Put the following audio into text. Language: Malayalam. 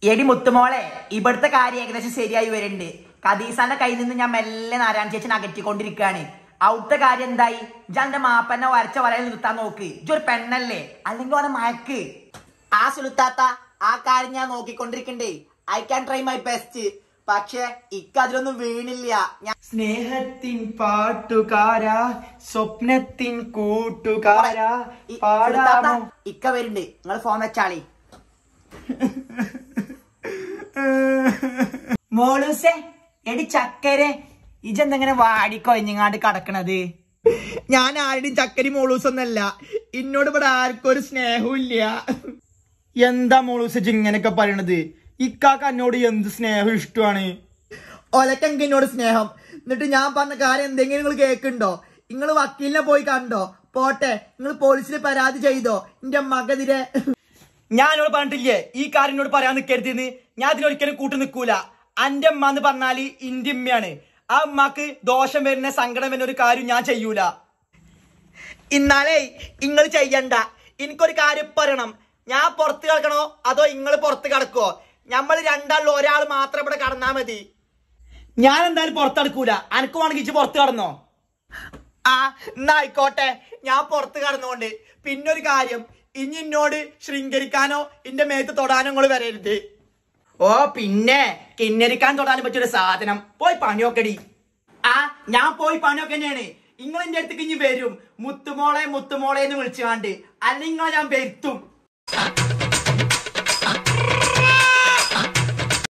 എടി മുത്തുമോളെ ഇവിടുത്തെ കാര്യം ഏകദേശം ശരിയായി വരുന്നുണ്ട് കദീസാന്റെ കയ്യിൽ നിന്ന് ഞാൻ മെല്ലെ നാരായണ ചേച്ചി അകറ്റിക്കൊണ്ടിരിക്കുകയാണ് അവിടുത്തെ കാര്യം എന്തായി ഇജാന്റെ മാപ്പന്നെ വരച്ച വരയിൽ നിർത്താൻ നോക്ക് ഇജൊരു പെണ്ണല്ലേ അല്ലെങ്കിൽ ഓനെ മയക്ക് ആ സുലുത്താത്ത ആ കാര്യം ഞാൻ നോക്കിക്കൊണ്ടിരിക്കണ്ടേ I can try my best പക്ഷെ ഇക്ക അതിലൊന്നും വീണില്ല ഞാൻ സ്നേഹത്തിൻ പാട്ടുകാരാ സ്വപ്നത്തിൻ കൂട്ടുകാരാ ഈ- പാടാമോ സുലുത്താത്ത, ഇക്ക വരുന്നുണ്ട് നിങ്ങൾ ഫോൺ വെച്ചാളി മോളൂസേ എടി ചക്കരെ ഇജെന്തെങ്ങനെ വാടിക്കൊഴിഞ്ഞങ്ങാണ്ട് കടക്കണത് ഞാൻ ആരുടെയും ചക്കരി മോളൂസൊന്നല്ല എന്നോട് ഇവിടെ ആർക്കും ഒരു സ്നേഹവും ഇല്ല എന്താ മോളൂസ് ഇജ്ജ് ഇങ്ങനെയൊക്കെ പറയണത് ഇക്കാക്ക് എന്നോട് എന്ത് സ്നേഹം ഇഷ്ടമാണ് ഒലക്കെങ്ക് എന്നോട് സ്നേഹം എന്നിട്ട് ഞാൻ പറഞ്ഞ കാര്യം എന്തെങ്കിലും നിങ്ങൾ കേൾക്കുന്നുണ്ടോ നിങ്ങൾ വക്കീലിനെ പോയി കണ്ടോ പോട്ടെ നിങ്ങൾ പോലീസിൽ പരാതി ചെയ്തോ എന്റെ മകതിരെ ഞാനോട് പറഞ്ഞിട്ടില്ലേ ഈ കാര്യം എന്നോട് പറയാൻ നിൽക്കരുതെന്ന് ഞാൻ ഇതിനൊരിക്കലും കൂട്ടു നിൽക്കൂല അന്റെ അമ്മ എന്ന് പറഞ്ഞാല് ഇന്റെ ഉമ്മയാണ് ആ ഉമ്മക്ക് ദോഷം വരുന്ന സങ്കടം വരുന്ന ഒരു കാര്യം ഞാൻ ചെയ്യൂല ഇന്നാലേ നിങ്ങൾ ചെയ്യണ്ട എനിക്കൊരു കാര്യം പറയണം ഞാൻ പുറത്ത് കിടക്കണോ അതോ നിങ്ങൾ പുറത്ത് കിടക്കോ നമ്മൾ രണ്ടാളിൽ ഒരാൾ മാത്രം ഇവിടെ കടന്നാ മതി ഞാൻ എന്തായാലും പുറത്തെടുക്കൂല അനക്ക് വേണമെങ്കിൽ ഇജ്ജ് പുറത്ത് കടന്നോ ആ എന്നാ ആയിക്കോട്ടെ ഞാൻ പുറത്ത് കടന്നുകൊണ്ട് പിന്നൊരു കാര്യം ഇനി എന്നോട് ശൃംഗരിക്കാനോ എന്റെ മേത്ത് തൊടാനോ നിങ്ങൾ വരരുത് ഓ പിന്നെ കിന്നരിക്കാൻ തൊടാനും പറ്റിയൊരു സാധനം പോയി പണിയൊക്കെടി ആ ഞാൻ പോയി പണിയൊക്കെ തന്നെയാണ് നിങ്ങൾ എന്റെ അടുത്തേക്ക് ഇനി വരും മുത്തുമോളെ മുത്തുമോളെ എന്ന് വിളിച്ചുകാണ്ട് അല്ലെങ്കിൽ നിങ്ങളെ ഞാൻ വരുത്തും